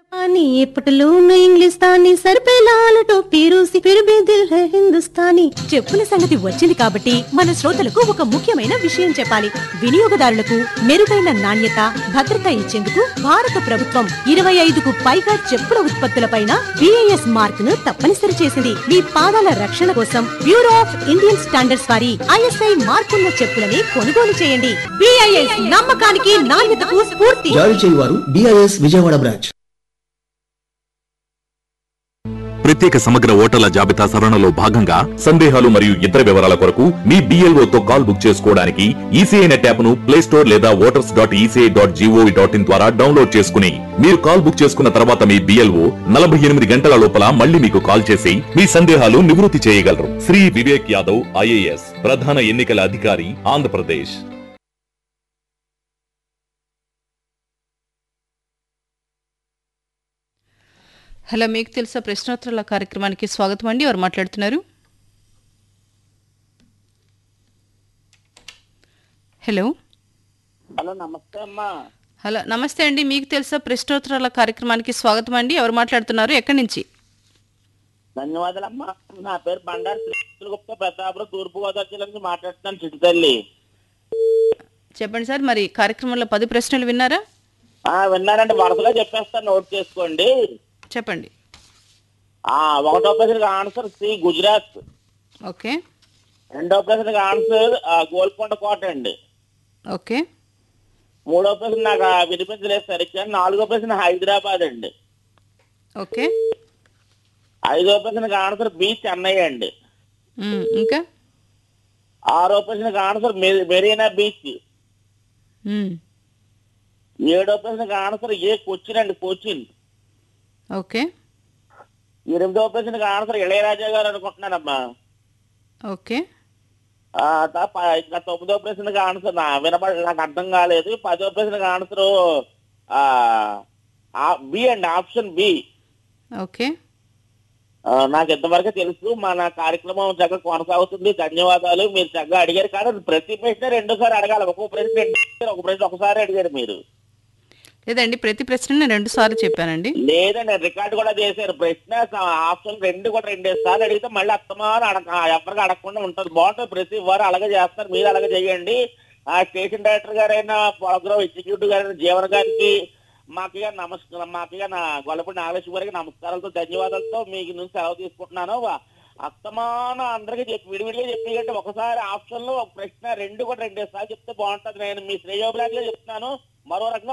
पानी ये पटलून इंग्लिस्तानी सर पे लाल टोपी रूसी फिर भी दिल है हिंदुस्तानी చెప్పుల సంగతి వచ్చింది కాబట్టి మన శ్రోతలకు ఒక ముఖ్యమైన విషయం చెప్పాలి వినియోగదారులకు మెరుగైన నాణ్యత భద్రత ఇచ్చేందుకు భారత ప్రభుత్వం ఇరవై ఐదుకు పైగా చెప్పుల ఉత్పత్తులపైన బిఐఎస్ మార్క్ ను తప్పనిసరి చేసింది మీ పాదాల రక్షణ కోసం బ్యూరో ఆఫ్ ఇండియన్ స్టాండర్డ్స్ వారి ఐఎస్ఐ మార్కున్న చెప్పులని కొనుగోలు చేయండి బిఐఎస్ నమ్మకానికి నాణ్యతకు స్ఫూర్తి జారీ చేయువారు డిఐఎస్ విజయవాడ బ్రాంచ్ ప్రత్యేక సమగ్ర ఓటర్ల జాబితా సవరణలో భాగంగా సందేహాలు మరియు ఇతర వివరాల కొరకు మీ BLO తో కాల్ బుక్ చేసుకోవడానికి ఈసీఐ నెట్ యాప్ ను ప్లే స్టోర్ లేదా voters dot ECI dot G O V dot in ద్వారా డౌన్లోడ్ చేసుకుని మీరు కాల్ బుక్ చేసుకున్న తర్వాత మీ బిఎల్ఓ నలభై ఎనిమిది గంటల లోపల మళ్ళీ మీకు కాల్ చేసి మీ సందేహాలు నివృత్తి చేయగలరు శ్రీ వివేక్ యాదవ్ ఐఏఎస్ ప్రధాన ఎన్నికల అధికారి ఆంధ్రప్రదేశ్ హలో మీకు తెలుసా ప్రశ్నోత్తరాల కార్యక్రమానికి స్వాగతం అండి ఎవరు మాట్లాడుతున్నారు హలో హలో నమస్తే అమ్మా హలో నమస్తే అండి మీకు తెలుసా ప్రశ్నోత్తరాల కార్యక్రమానికి స్వాగతం అండి ఎవరు మాట్లాడుతున్నారు ఎక్కడి నుంచి ధన్యవాదాలమ్మా నా పేరు బండారు శ్రీగుప్త ప్రతాపురం తూర్పు గోదావరి జిల్లా నుంచి మాట్లాడుతున్నాను చిట్టి తల్లి చెప్పండి సార్ మరి కార్యక్రమంలో పది ప్రశ్నలు విన్నారా ఆ విన్నారంటే వరుసగా చెప్పేస్తాను నోట్ చేసుకోండి చెప్పండి ఆ ఒకటో ప్రశ్నకి ఆన్సర్ సి గుజరాత్ ఓకే రెండో ప్రశ్నకి ఆన్సర్ ఆ, గోల్కొండ కోట అండి ఓకే మూడో ప్రశ్న నాకు ఆ వినిపించలేదు సరిగ్గా నాలుగో ప్రశ్న హైదరాబాద్ అండి ఓకే ఐదో ప్రశ్నకి ఆన్సర్ బి చెన్నై అండి ఉమ్, ఇంకా ఆరో ప్రశ్నకి ఆన్సర్ మె- మెరీనా బీచ్ ఉమ్, ఏడో ప్రశ్నకి ఆన్సర్ ఏ కొచ్చిన్ అండి కొచ్చిన్ ఓకే ఎనిమిదో ప్రశ్నకి ఆన్సర్ ఇళయరాజా గారు అనుకుంటున్నానమ్మా ఓకే ఆ, త- ప- ఇంకా తొమ్మిదో ప్రశ్నకి ఆన్సర్ నా వినపడ నాకు అర్థం కాలేదు పదో ప్రశ్నకి ఆన్సర్ బి అండి ఆప్షన్ బి ఓకే నాకు ఎంతవరకు తెలుసు మన కార్యక్రమం చక్కగా కొనసాగుతుంది ధన్యవాదాలు మీరు చక్కగా అడిగారు కానీ ప్రతి ప్రశ్న రెండోసారి అడగాలి ఒక్కొక్క ప్రశ్న రెండు ఒక ప్రశ్న ఒకసారి అడిగారు మీరు లేదండి ప్రతి ప్రశ్న నేను రెండు సార్లు చెప్పానండి లేదండి రికార్డు కూడా చేశారు ప్రశ్న స- ఆప్షన్ రెండు కూడా రెండు సార్లు అడిగితే మళ్ళీ అత్తమారు అడగ ఎవరికి అడగకుండా ఉంటుంది బాగుంటుంది ప్రతి వారు అలాగే చేస్తారు మీరు అలాగే చేయండి ఆ స్టేషన్ డైరెక్టర్ గారైన ప్రోగ్రామ్ ఎగ్జిక్యూటివ్ గారైన జీవన్ గారికి మాకిగా నమస్కారం మాకిగా నా గొల్లపూడి నాగలక్ష్మి గారికి నమస్కారాలతో ధన్యవాదాలతో మీకు నుంచి సెలవు తీసుకుంటున్నాను వా- అస్తమానం అందరికీ చెప్పి విడివిడిగా చెప్పి అంటే ఒకసారి ఆప్షన్ లో ఒక ప్రశ్న రెండు కూడా రెండేసార్లు చెప్తే బాగుంటుంది నేను మీ శ్రేయోభిలాషిగా చెప్తున్నాను మరో రకంగా